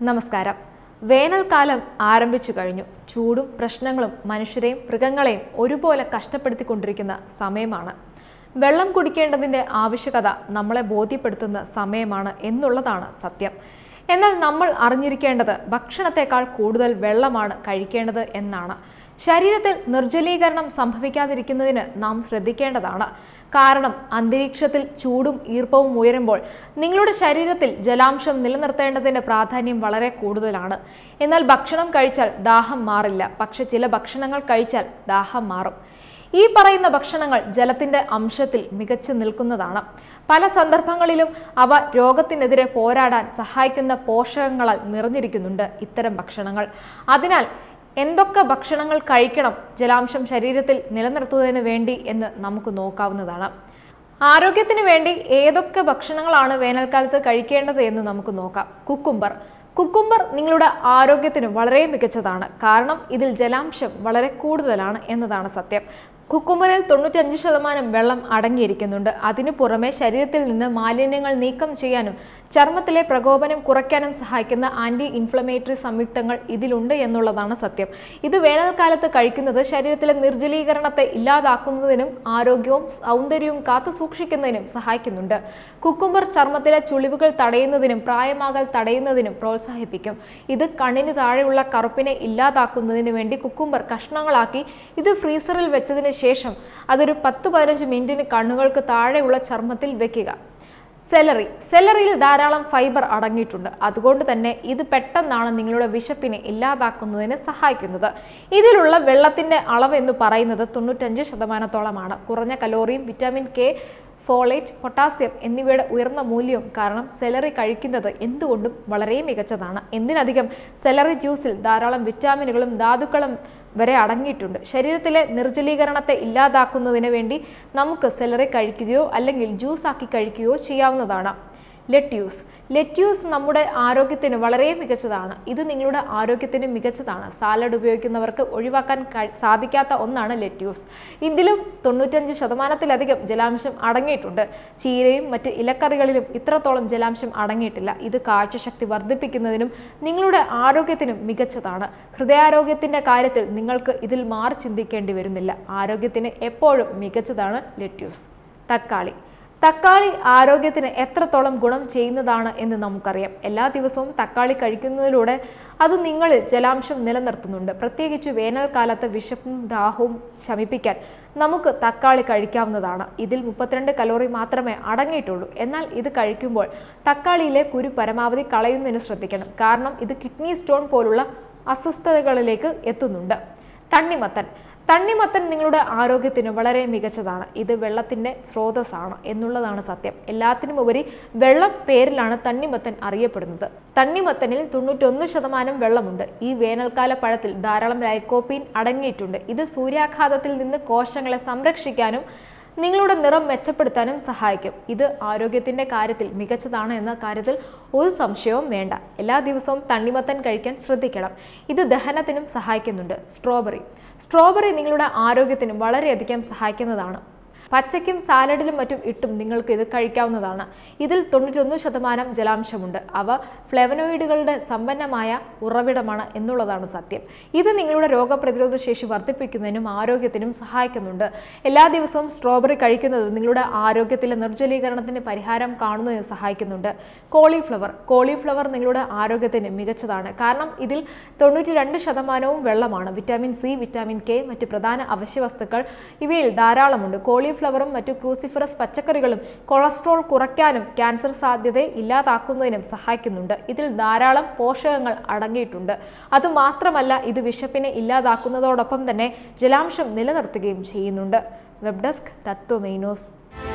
നമസ്കാരം വേനൽക്കാലം ആരംഭിച്ചു കഴിഞ്ഞു ചൂടും പ്രശ്നങ്ങളും മനുഷ്യരെയും മൃഗങ്ങളെയും ഒരുപോലെ കഷ്ടപ്പെടുത്തിക്കൊണ്ടിരിക്കുന്ന സമയമാണ് വെള്ളം കുടിക്കേണ്ടതിൻ്റെ ആവശ്യകത നമ്മളെ ബോധ്യപ്പെടുത്തുന്ന സമയമാണ് എന്നുള്ളതാണ് സത്യം എന്നാൽ നമ്മൾ അറിഞ്ഞിരിക്കേണ്ടത് ഭക്ഷണത്തെക്കാൾ കൂടുതൽ വെള്ളമാണ് കഴിക്കേണ്ടത് എന്നാണ് ശരീരത്തിൽ നിർജ്ജലീകരണം സംഭവിക്കാതിരിക്കുന്നതിന് നാം ശ്രദ്ധിക്കേണ്ടതാണ് കാരണം അന്തരീക്ഷത്തിൽ ചൂടും ഈർപ്പവും ഉയരുമ്പോൾ നിങ്ങളുടെ ശരീരത്തിൽ ജലാംശം നിലനിർത്തേണ്ടതിൻ്റെ പ്രാധാന്യം വളരെ കൂടുതലാണ് എന്നാൽ ഭക്ഷണം കഴിച്ചാൽ ദാഹം മാറില്ല പക്ഷെ ചില ഭക്ഷണങ്ങൾ കഴിച്ചാൽ ദാഹം മാറും ഈ പറയുന്ന ഭക്ഷണങ്ങൾ ജലത്തിന്റെ അംശത്തിൽ മികച്ചു നിൽക്കുന്നതാണ് പല സന്ദർഭങ്ങളിലും അവ രോഗത്തിനെതിരെ പോരാടാൻ സഹായിക്കുന്ന പോഷകങ്ങളാൽ നിറഞ്ഞിരിക്കുന്നുണ്ട് ഇത്തരം ഭക്ഷണങ്ങൾ അതിനാൽ എന്തൊക്കെ ഭക്ഷണങ്ങൾ കഴിക്കണം ജലാംശം ശരീരത്തിൽ നിലനിർത്തുന്നതിന് വേണ്ടി എന്ന് നമുക്ക് നോക്കാവുന്നതാണ് ആരോഗ്യത്തിന് വേണ്ടി ഏതൊക്കെ ഭക്ഷണങ്ങളാണ് വേനൽക്കാലത്ത് കഴിക്കേണ്ടത് എന്ന് നമുക്ക് നോക്കാം കുക്കുംബർ കുക്കുംബർ നിങ്ങളുടെ ആരോഗ്യത്തിന് വളരെ മികച്ചതാണ് കാരണം ഇതിൽ ജലാംശം വളരെ കൂടുതലാണ് എന്നതാണ് സത്യം കുക്കുംബറിൽ തൊണ്ണൂറ്റഞ്ച് ശതമാനം വെള്ളം അടങ്ങിയിരിക്കുന്നുണ്ട് അതിനു പുറമെ ശരീരത്തിൽ നിന്ന് മാലിന്യങ്ങൾ നീക്കം ചെയ്യാനും ചർമ്മത്തിലെ പ്രകോപനം കുറയ്ക്കാനും സഹായിക്കുന്ന ആന്റി ഇൻഫ്ലമേറ്ററി സംയുക്തങ്ങൾ ഇതിലുണ്ട് എന്നുള്ളതാണ് സത്യം ഇത് വേനൽക്കാലത്ത് കഴിക്കുന്നത് ശരീരത്തിലെ നിർജ്ജലീകരണത്തെ ഇല്ലാതാക്കുന്നതിനും ആരോഗ്യവും സൗന്ദര്യവും കാത്തു സൂക്ഷിക്കുന്നതിനും സഹായിക്കുന്നുണ്ട് കുക്കുംബർ ചർമ്മത്തിലെ ചുളിവുകൾ തടയുന്നതിനും പ്രായമാകൽ തടയുന്നതിനും പ്രോത്സാഹിപ്പിക്കും ഇത് കണ്ണിന് താഴെയുള്ള കറുപ്പിനെ ഇല്ലാതാക്കുന്നതിന് വേണ്ടി കുക്കുംബർ കഷ്ണങ്ങളാക്കി ഇത് ഫ്രീസറിൽ വെച്ചതിന് ശേഷം അതൊരു പത്ത് പതിനഞ്ച് മിനിറ്റിന് കണ്ണുകൾക്ക് താഴെയുള്ള ചർമ്മത്തിൽ വെക്കുക സെലറി സെലറിയിൽ ധാരാളം ഫൈബർ അടങ്ങിയിട്ടുണ്ട് അതുകൊണ്ട് തന്നെ ഇത് പെട്ടെന്നാണ് നിങ്ങളുടെ വിശപ്പിനെ ഇല്ലാതാക്കുന്നതിന് സഹായിക്കുന്നത് ഇതിലുള്ള വെള്ളത്തിന്റെ അളവ് എന്ന് പറയുന്നത് തൊണ്ണൂറ്റഞ്ച് ശതമാനത്തോളമാണ് കുറഞ്ഞ കലോറിയും വിറ്റാമിൻ കെ ഫോളേറ്റ് പൊട്ടാസ്യം എന്നിവയുടെ ഉയർന്ന മൂല്യവും കാരണം സെലറി കഴിക്കുന്നത് എന്തുകൊണ്ടും വളരെ മികച്ചതാണ് എന്തിനധികം സെലറി ജ്യൂസിൽ ധാരാളം വിറ്റാമിനുകളും ധാതുക്കളും വരെ അടങ്ങിയിട്ടുണ്ട് ശരീരത്തിലെ നിർജ്ജലീകരണത്തെ ഇല്ലാതാക്കുന്നതിന് വേണ്ടി നമുക്ക് സെലറി കഴിക്കുകയോ അല്ലെങ്കിൽ ജ്യൂസ് ആക്കി കഴിക്കുകയോ ചെയ്യാവുന്നതാണ് ലെറ്റ്യൂസ് ലെറ്റ്യൂസ് നമ്മുടെ ആരോഗ്യത്തിന് വളരെ മികച്ചതാണ് ഇത് നിങ്ങളുടെ ആരോഗ്യത്തിന് മികച്ചതാണ് സാലഡ് ഉപയോഗിക്കുന്നവർക്ക് ഒഴിവാക്കാൻ കഴി- സാധിക്കാത്ത ഒന്നാണ് ലെറ്റ്യൂസ് ഇതിലും തൊണ്ണൂറ്റഞ്ച് ശതമാനത്തിലധികം ജലാംശം അടങ്ങിയിട്ടുണ്ട് ചീരയും മറ്റ് ഇലക്കറികളിലും ഇത്രത്തോളം ജലാംശം അടങ്ങിയിട്ടില്ല ഇത് കാഴ്ചശക്തി വർദ്ധിപ്പിക്കുന്നതിനും നിങ്ങളുടെ ആരോഗ്യത്തിനും മികച്ചതാണ് ഹൃദയാരോഗ്യത്തിന്റെ കാര്യത്തിൽ നിങ്ങൾക്ക് ഇതിൽ മാറി ചിന്തിക്കേണ്ടി വരുന്നില്ല ആരോഗ്യത്തിന് എപ്പോഴും മികച്ചതാണ് ലെറ്റ്യൂസ് തക്കാളി തക്കാളി ആരോഗ്യത്തിന് എത്രത്തോളം ഗുണം ചെയ്യുന്നതാണ് എന്ന് നമുക്കറിയാം എല്ലാ ദിവസവും തക്കാളി കഴിക്കുന്നതിലൂടെ അത് നിങ്ങളിൽ ജലാംശം നിലനിർത്തുന്നുണ്ട് പ്രത്യേകിച്ച് വേനൽക്കാലത്ത് വിശപ്പും ദാഹവും ശമിപ്പിക്കാൻ നമുക്ക് തക്കാളി കഴിക്കാവുന്നതാണ് ഇതിൽ മുപ്പത്തിരണ്ട് കലോറി മാത്രമേ അടങ്ങിയിട്ടുള്ളൂ എന്നാൽ ഇത് കഴിക്കുമ്പോൾ തക്കാളിയിലെ കുരു പരമാവധി കളയുന്നതിന് ശ്രദ്ധിക്കണം കാരണം ഇത് കിഡ്നി സ്റ്റോൺ പോലുള്ള അസ്വസ്ഥതകളിലേക്ക് എത്തുന്നുണ്ട് തണ്ണിമത്തൻ തണ്ണിമത്തൻ നിങ്ങളുടെ ആരോഗ്യത്തിന് വളരെ മികച്ചതാണ് ഇത് വെള്ളത്തിൻ്റെ സ്രോതസ്സാണ് എന്നുള്ളതാണ് സത്യം എല്ലാത്തിനും ഉപരി വെള്ളം പേരിലാണ് തണ്ണിമത്തൻ അറിയപ്പെടുന്നത് തണ്ണിമത്തനിൽ തൊണ്ണൂറ്റൊന്ന് ശതമാനം വെള്ളമുണ്ട് ഈ വേനൽക്കാല പഴത്തിൽ ധാരാളം ലൈക്കോപ്പീൻ അടങ്ങിയിട്ടുണ്ട് ഇത് സൂര്യാഘാതത്തിൽ നിന്ന് കോശങ്ങളെ സംരക്ഷിക്കാനും നിങ്ങളുടെ നിറം മെച്ചപ്പെടുത്താനും സഹായിക്കും ഇത് ആരോഗ്യത്തിന്റെ കാര്യത്തിൽ മികച്ചതാണ് എന്ന കാര്യത്തിൽ ഒരു സംശയവും വേണ്ട എല്ലാ ദിവസവും തണ്ണിമത്തൻ കഴിക്കാൻ ശ്രദ്ധിക്കണം ഇത് ദഹനത്തിനും സഹായിക്കുന്നുണ്ട് സ്ട്രോബെറി സ്ട്രോബെറി നിങ്ങളുടെ ആരോഗ്യത്തിന് വളരെയധികം സഹായിക്കുന്നതാണ് പച്ചയ്ക്കും സാലഡിലും മറ്റും ഇട്ടും നിങ്ങൾക്ക് ഇത് കഴിക്കാവുന്നതാണ് ഇതിൽ തൊണ്ണൂറ്റൊന്ന് ശതമാനം ജലാംശമുണ്ട് അവ ഫ്ലെവനോയിഡുകളുടെ സമ്പന്നമായ ഉറവിടമാണ് എന്നുള്ളതാണ് സത്യം ഇത് നിങ്ങളുടെ രോഗപ്രതിരോധ ശേഷി വർദ്ധിപ്പിക്കുന്നതിനും ആരോഗ്യത്തിനും സഹായിക്കുന്നുണ്ട് എല്ലാ ദിവസവും സ്ട്രോബെറി കഴിക്കുന്നത് നിങ്ങളുടെ ആരോഗ്യത്തിലെ നിർജ്ജലീകരണത്തിന് പരിഹാരം കാണുന്നതിന് സഹായിക്കുന്നുണ്ട് കോളിഫ്ലവർ കോളിഫ്ലവർ നിങ്ങളുടെ ആരോഗ്യത്തിന് മികച്ചതാണ് കാരണം ഇതിൽ തൊണ്ണൂറ്റി രണ്ട് ശതമാനവും വെള്ളമാണ് വിറ്റാമിൻ സി വിറ്റാമിൻ കെ മറ്റ് പ്രധാന അവശ്യവസ്തുക്കൾ ഇവയിൽ ധാരാളമുണ്ട് കോളിഫ്ലവറും മറ്റു ക്രൂസിഫറസ് പച്ചക്കറികളും കൊളസ്ട്രോൾ കുറയ്ക്കാനും ക്യാൻസർ സാധ്യതയെ ഇല്ലാതാക്കുന്നതിനും സഹായിക്കുന്നുണ്ട് ഇതിൽ ധാരാളം പോഷകങ്ങൾ അടങ്ങിയിട്ടുണ്ട് അതുമാത്രമല്ല ഇത് വിശപ്പിനെ ഇല്ലാതാക്കുന്നതോടൊപ്പം തന്നെ ജലാംശം നിലനിർത്തുകയും ചെയ്യുന്നുണ്ട് വെബ് ഡെസ്ക് തത്വമൈനോസ്